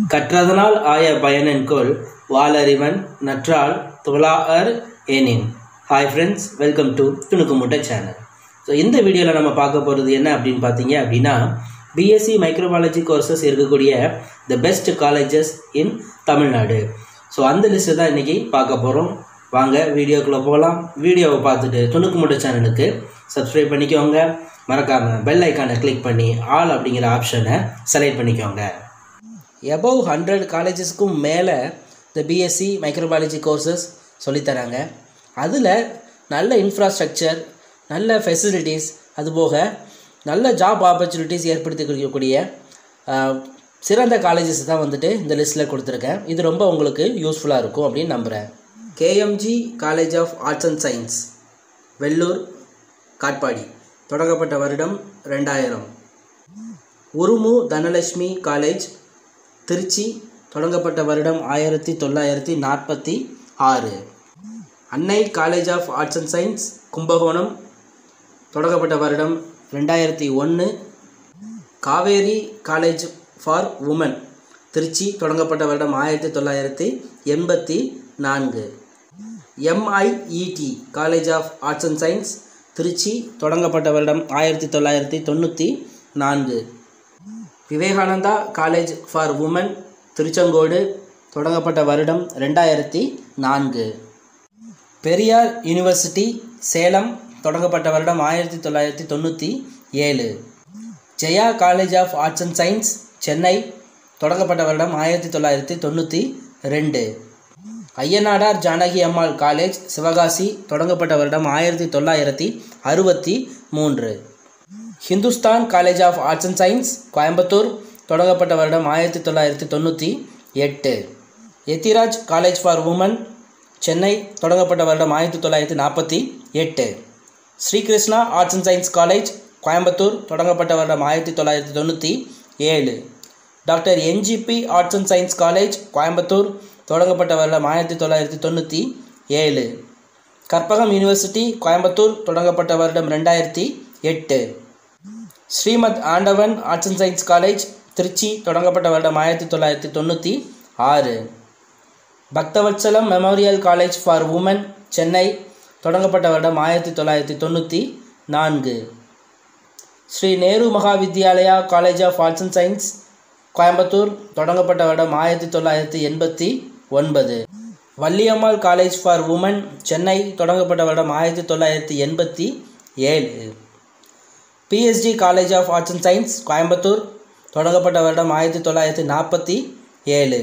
கற்றதனால் ஆய பயனென்கொள் வாளறிவன் நற்றால் துலார் ஏனின் hi friends welcome to Thunukku Muttai channel so இந்த வீடியோவில் நம்ம பார்க்க போகிறது என்ன அப்படின்னு பார்த்தீங்க அப்படின்னா பிஎஸ்சி மைக்ரோபாலஜி கோர்சஸ் இருக்கக்கூடிய the best colleges in Tamil Nadu so அந்த லிஸ்ட்டு தான் இன்றைக்கி பார்க்க போகிறோம் வாங்க வீடியோக்குள்ளே போகலாம் வீடியோவை பார்த்துட்டு துணுக்கு முட்டை சேனலுக்கு சப்ஸ்கிரைப் பண்ணிக்கோங்க மறக்காமல் பெல் ஐக்கானை கிளிக் பண்ணி ஆல் அப்படிங்கிற ஆப்ஷனை செலக்ட் பண்ணிக்கோங்க எபவ் ஹண்ட்ரட் காலேஜஸ்க்கும் மேலே இந்த பிஎஸ்சி மைக்ரோபாலஜி கோர்சஸ் சொல்லித்தராங்க அதில் நல்ல இன்ஃப்ராஸ்ட்ரக்சர் நல்ல ஃபெசிலிட்டிஸ் அதுபோக நல்ல ஜாப் ஆப்பர்ச்சுனிட்டிஸ் ஏற்படுத்தி கொடுக்கக்கூடிய ஆஹ், சிறந்த காலேஜஸ் தான் வந்துட்டு இந்த லிஸ்ட்டில் கொடுத்துருக்கேன் இது ரொம்ப உங்களுக்கு யூஸ்ஃபுல்லாக இருக்கும் அப்படின்னு நம்புகிறேன் KMG College of arts and Science Vellore Katpadi தொடங்கப்பட்ட வருடம் ரெண்டாயிரம் உருமு தனலட்சுமி காலேஜ் திருச்சி தொடங்கப்பட்ட வருடம் ஆயிரத்தி தொள்ளாயிரத்தி நாற்பத்தி ஆறு Annai College of arts and Science Kumbakonam தொடங்கப்பட்ட வருடம் ரெண்டாயிரத்தி ஒன்று Kaveri College for Women Trichy தொடங்கப்பட்ட வருடம் ஆயிரத்தி தொள்ளாயிரத்தி எண்பத்தி நான்கு MIET College of arts and Science Trichy தொடங்கப்பட்ட வருடம் ஆயிரத்தி தொள்ளாயிரத்தி தொண்ணூற்றி நான்கு Vivekananda College for Women Tiruchengode தொடங்கப்பட்ட வருடம் ரெண்டாயிரத்தி நான்கு பெரியார் யூனிவர்சிட்டி சேலம் தொடங்கப்பட்ட வருடம் ஆயிரத்தி தொள்ளாயிரத்தி தொண்ணூற்றி ஏழு Jaya College of arts and science Chennai தொடங்கப்பட்ட வருடம் ஆயிரத்தி தொள்ளாயிரத்தி தொண்ணூற்றி ரெண்டு ஐயனாடார் ஜானகி அம்மாள் காலேஜ் சிவகாசி தொடங்கப்பட்ட வருடம் ஆயிரத்தி தொள்ளாயிரத்தி அறுபத்தி மூன்று Hindustan college of arts and science Coimbatore தொடங்கப்பட்ட வருடம் ஆயிரத்தி தொள்ளாயிரத்தி தொண்ணூற்றி எட்டு Ethiraj College for woman Chennai தொடங்கப்பட்ட வருடம் ஆயிரத்தி தொள்ளாயிரத்தி நாற்பத்தி எட்டு Sri Krishna Arts and science College Coimbatore தொடங்கப்பட்ட வருடம் ஆயிரத்தி தொள்ளாயிரத்தி தொண்ணூற்றி ஏழு doctor NGP Arts and science College Coimbatore தொடங்கப்பட்ட வருடம் ஆயிரத்தி தொள்ளாயிரத்தி தொண்ணூற்றி ஏழு கற்பகம் யூனிவர்சிட்டி கோயம்புத்தூர் தொடங்கப்பட்ட வருடம் ரெண்டாயிரத்தி எட்டு Srimad Andavan arts and science college Trichy தொடங்கப்பட்ட வருடம் ஆயிரத்தி தொள்ளாயிரத்தி தொண்ணூற்றி ஆறு Bhaktavatsalam memorial college for woman Chennai தொடங்கப்பட்ட வருடம் ஆயிரத்தி தொள்ளாயிரத்தி தொண்ணூற்றி நான்கு Sri Nehru Mahavidyalaya college of arts and science Coimbatore தொடங்கப்பட்ட வருடம் ஆயிரத்தி தொள்ளாயிரத்தி எண்பத்தி ஒன்பது Valliammal college for woman Chennai தொடங்கப்பட்ட வருடம் ஆயிரத்தி தொள்ளாயிரத்தி எண்பத்தி ஏழு PSG college of arts and science Coimbatore தொடங்கப்பட்ட வருடம் ஆயிரத்தி தொள்ளாயிரத்தி நாற்பத்தி ஏழு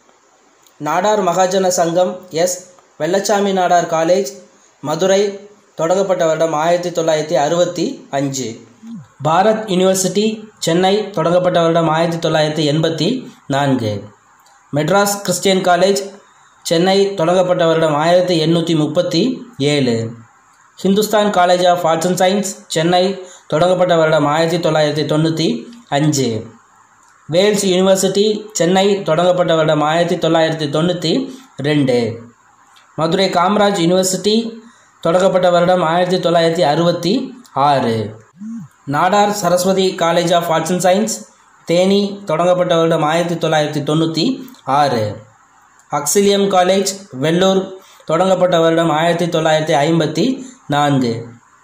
நாடார் மகாஜன சங்கம் எஸ் வெள்ளச்சாமி நாடார் காலேஜ் மதுரை தொடங்கப்பட்ட வருடம் ஆயிரத்தி தொள்ளாயிரத்தி அறுபத்தி அஞ்சு பாரத் யூனிவர்சிட்டி சென்னை தொடங்கப்பட்ட வருடம் ஆயிரத்தி தொள்ளாயிரத்தி எண்பத்தி நான்கு மெட்ராஸ் கிறிஸ்டியன் காலேஜ் சென்னை தொடங்கப்பட்ட வருடம் ஆயிரத்தி எண்ணூற்றி முப்பத்தி ஏழு Hindustan college of arts and science Chennai தொடங்கப்பட்ட வருடம் ஆயிரத்தி தொள்ளாயிரத்தி தொண்ணூற்றி அஞ்சு வேல்ஸ் யூனிவர்சிட்டி சென்னை தொடங்கப்பட்ட வருடம் ஆயிரத்தி தொள்ளாயிரத்தி தொண்ணூற்றி ரெண்டு மதுரை காமராஜ் யூனிவர்சிட்டி தொடங்கப்பட்ட வருடம் ஆயிரத்தி தொள்ளாயிரத்தி அறுபத்தி ஆறு Nadar Saraswathi college of arts and science Theni தொடங்கப்பட்ட வருடம் ஆயிரத்தி தொள்ளாயிரத்தி தொண்ணூற்றி ஆறு அக்சிலியம் காலேஜ் வெள்ளூர் தொடங்கப்பட்ட வருடம் ஆயிரத்தி தொள்ளாயிரத்தி ஐம்பத்தி நான்கு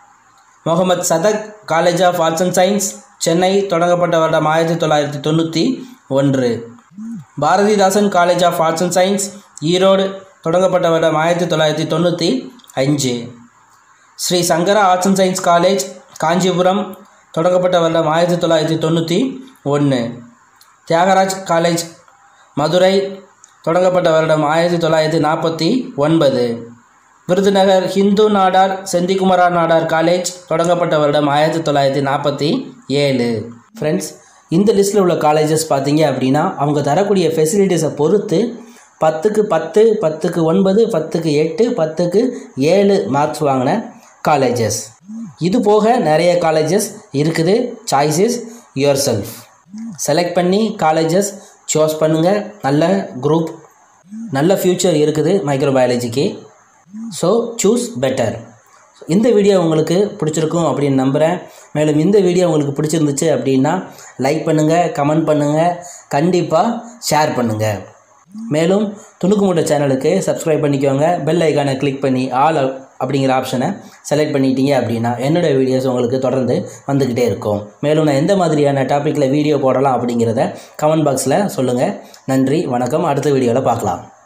Mohamed Sathak college of arts and science Chennai தொடங்கப்பட்ட வருடம் ஆயிரத்தி தொள்ளாயிரத்தி தொண்ணூற்றி ஒன்று Bharathidasan college of arts and science Erode தொடங்கப்பட்ட வருடம் ஆயிரத்தி தொள்ளாயிரத்தி தொண்ணூற்றி அஞ்சு Sri Sankara arts and science college Kanchipuram தொடங்கப்பட்ட வருடம் ஆயிரத்தி தொள்ளாயிரத்தி தொண்ணூற்றி ஒன்று தியாகராஜ் காலேஜ் மதுரை தொடங்கப்பட்ட வருடம் ஆயிரத்தி தொள்ளாயிரத்தி நாற்பத்தி ஒன்பது விருதுநகர் ஹிந்து நாடார் செந்திகுமரா நாடார் காலேஜ் தொடங்கப்பட்ட வருடம் ஆயிரத்தி தொள்ளாயிரத்தி நாற்பத்தி ஏழு ஃப்ரெண்ட்ஸ் இந்த லிஸ்ட்டில் உள்ள காலேஜஸ் பார்த்தீங்க அப்படின்னா அவங்க தரக்கூடிய ஃபெசிலிட்டிஸை பொறுத்து பத்துக்கு பத்து பத்துக்கு ஒன்பது பத்துக்கு எட்டு பத்துக்கு ஏழு மார்க்ஸ் வாங்கின காலேஜஸ் இது போக நிறைய காலேஜஸ் இருக்குது சாய்ஸஸ் யுவர் செல்ஃப் செலக்ட் பண்ணி காலேஜஸ் சூஸ் பண்ணுங்கள் நல்ல குரூப் நல்ல ஃப்யூச்சர் இருக்குது மைக்ரோபயாலஜிக்கு ஸோ சூஸ் பெட்டர் இந்த வீடியோ உங்களுக்கு பிடிச்சிருக்கும் அப்படின்னு நம்புகிறேன் மேலும் இந்த வீடியோ உங்களுக்கு பிடிச்சிருந்துச்சு அப்படின்னா லைக் பண்ணுங்கள் கமெண்ட் பண்ணுங்கள் கண்டிப்பாக ஷேர் பண்ணுங்கள் மேலும் துணுக்கு மூட்டை சேனலுக்கு சப்ஸ்கிரைப் பண்ணிக்கோங்க பெல் ஐக்கானை கிளிக் பண்ணி ஆல் அப்படிங்கிற ஆப்ஷனை செலக்ட் பண்ணிட்டீங்க அப்படின்னா என்னோடய வீடியோஸ் உங்களுக்கு தொடர்ந்து வந்துக்கிட்டே இருக்கும் மேலும் நான் எந்த மாதிரியான டாப்பிக்கில் வீடியோ போடலாம் அப்படிங்கிறத கமெண்ட் பாக்ஸில் சொல்லுங்கள் நன்றி வணக்கம் அடுத்த வீடியோவில் பார்க்கலாம்